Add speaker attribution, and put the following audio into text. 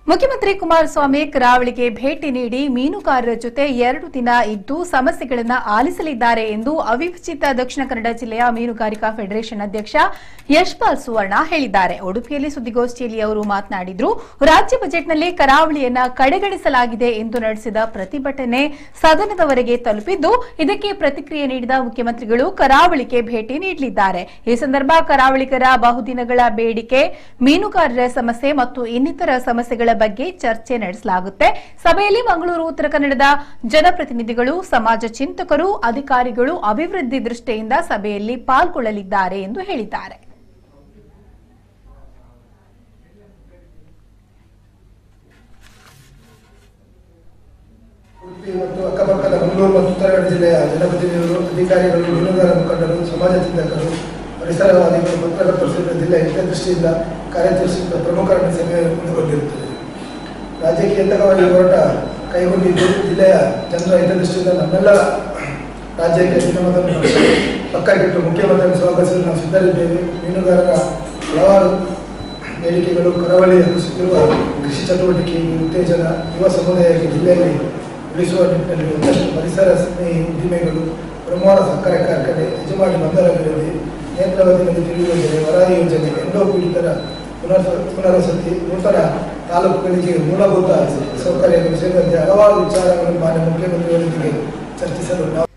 Speaker 1: ಮುಖ್ಯಮಂತ್ರಿ ಕುಮಾರಸ್ವಾಮಿ ಕರಾವಳಿಗೆ ಭೇಟಿ ನೀಡಿ ಮೀನುಗಾರರ ಜೊತೆ ಎರಡು ದಿನ ಇದ್ದು ಸಮಸ್ಯೆಗಳನ್ನು ಆಲಿಸಲಿದ್ದಾರೆ ಎಂದು ಅವಿಭಜಿತ ದಕ್ಷಿಣ ಕನ್ನಡ ಜಿಲ್ಲೆಯ ಮೀನುಗಾರಿಕಾ ಫೆಡರೇಷನ್ ಅಧ್ಯಕ್ಷ ಯಶ್ಪಾಲ್ ಸುವರ್ಣ ಹೇಳಿದ್ದಾರೆ ಉಡುಪಿಯಲ್ಲಿ ಸುದ್ದಿಗೋಷ್ಠಿಯಲ್ಲಿ ಅವರು ಮಾತನಾಡಿದ್ರು ರಾಜ್ಯ ಬಜೆಟ್ನಲ್ಲಿ ಕರಾವಳಿಯನ್ನ ಕಡೆಗಣಿಸಲಾಗಿದೆ ಎಂದು ನಡೆಸಿದ ಪ್ರತಿಭಟನೆ ಸದನದವರೆಗೆ ತಲುಪಿದ್ದು ಇದಕ್ಕೆ ಪ್ರತಿಕ್ರಿಯೆ ನೀಡಿದ ಮುಖ್ಯಮಂತ್ರಿಗಳು ಕರಾವಳಿಗೆ ಭೇಟಿ ನೀಡಲಿದ್ದಾರೆ ಈ ಸಂದರ್ಭ ಕರಾವಳಿಗರ ಬಹುದಿನಗಳ ಬೇಡಿಕೆ ಮೀನುಗಾರರ ಸಮಸ್ಯೆ ಮತ್ತು ಇನ್ನಿತರ ಸಮಸ್ಯೆಗಳ ಬಗ್ಗೆ ಚರ್ಚೆ ನಡೆಸಲಾಗುತ್ತೆ ಸಭೆಯಲ್ಲಿ ಮಂಗಳೂರು ಉತ್ತರ ಕನ್ನಡದ ಜನಪ್ರತಿನಿಧಿಗಳು ಸಮಾಜ ಚಿಂತಕರು ಅಧಿಕಾರಿಗಳು ಅಭಿವೃದ್ಧಿ ದೃಷ್ಟಿಯಿಂದ ಸಭೆಯಲ್ಲಿ ಪಾಲ್ಗೊಳ್ಳಲಿದ್ದಾರೆ ಎಂದು ಹೇಳಿದ್ದಾರೆ
Speaker 2: ಉಡುಪಿ ಮತ್ತು ಅಕ್ಕಪಕ್ಕದ ಮಂಗಳೂರು ಮತ್ತು ಉತ್ತರ ಕನ್ನಡ ಜಿಲ್ಲೆಯ ಜನಪ್ರತಿನಿಧಿಗಳು ಅಧಿಕಾರಿಗಳು ಮೀನುಗಾರ ಮುಖಂಡರು ಸಮಾಜ ಚಿಂತಕರು ಪರಿಸರವಾದಿಗಳು ಪತ್ರಕರ್ತರು ಸೇರಿದ ಜಿಲ್ಲೆಯ ಹಿತದೃಷ್ಟಿಯಿಂದ ಕಾರ್ಯದರ್ಶಿಸಿದ ಪ್ರಮುಖರನ್ನು ಸಭೆ ಮುಂದುಗೊಂಡಿರುತ್ತದೆ ರಾಜ್ಯಕ್ಕೆ ಎಂತಕವಾಗಿ ಹೋರಾಟ ಕೈಗೊಂಡಿದ್ದು ಜಿಲ್ಲೆಯ ಜನರ ಹಿತದೃಷ್ಟಿಯಿಂದ ನಮ್ಮೆಲ್ಲ ರಾಜ್ಯಕ್ಕೆ ಶ್ರೀಮಂತನ್ನು ಪಕ್ಕಕ್ಕಿಟ್ಟು ಮುಖ್ಯಮಂತ್ರಿಯನ್ನು ಸ್ವಾಗತಿಸಲು ನಾವು ಸಿದ್ಧರಿದ್ದೇವೆ ಮೀನುಗಾರರ ಹಲವಾರು ಬೇಡಿಕೆಗಳು ಕರಾವಳಿ ಹಬ್ಬಿಸುತ್ತಿರುವ ಕೃಷಿ ಚಟುವಟಿಕೆ ಉತ್ತೇಜನ ಯುವ ಸಮುದಾಯಕ್ಕೆ ಜಿಲ್ಲೆಯಲ್ಲಿ ಉಳಿಸುವ ನಿಟ್ಟಿನಲ್ಲಿ ಒಂದಷ್ಟು ಪರಿಸರ ಸ್ನೇಹಿ ಉದ್ದಿಮೆಗಳು ಪ್ರಮೋಣ ಸಕ್ಕರೆ ಕಾರ್ಖಾನೆ ಯಜಮಾನಿ ಬಂದರ ಅಭಿವೃದ್ಧಿ ನೇತ್ರಾವತಿ ನದಿ ತಿಳಿಯುವ ಯೋಜನೆ ವರಾಯಿ ಯೋಜನೆ ಎಂಡೋ ಪೀಡಿತರ ಪುನರ್ ಪುನರ್ವಸತಿ ನೂತನ ತಾಲೂಕುಗಳಿಗೆ ಮೂಲಭೂತ ಸೌಕರ್ಯಗಳು ಸೇರಿದಂತೆ ಹಲವಾರು ವಿಚಾರಗಳನ್ನು ಮಾನ್ಯ ಮುಖ್ಯಮಂತ್ರಿಗಳೊಂದಿಗೆ ಚರ್ಚಿಸಲು ನಾವು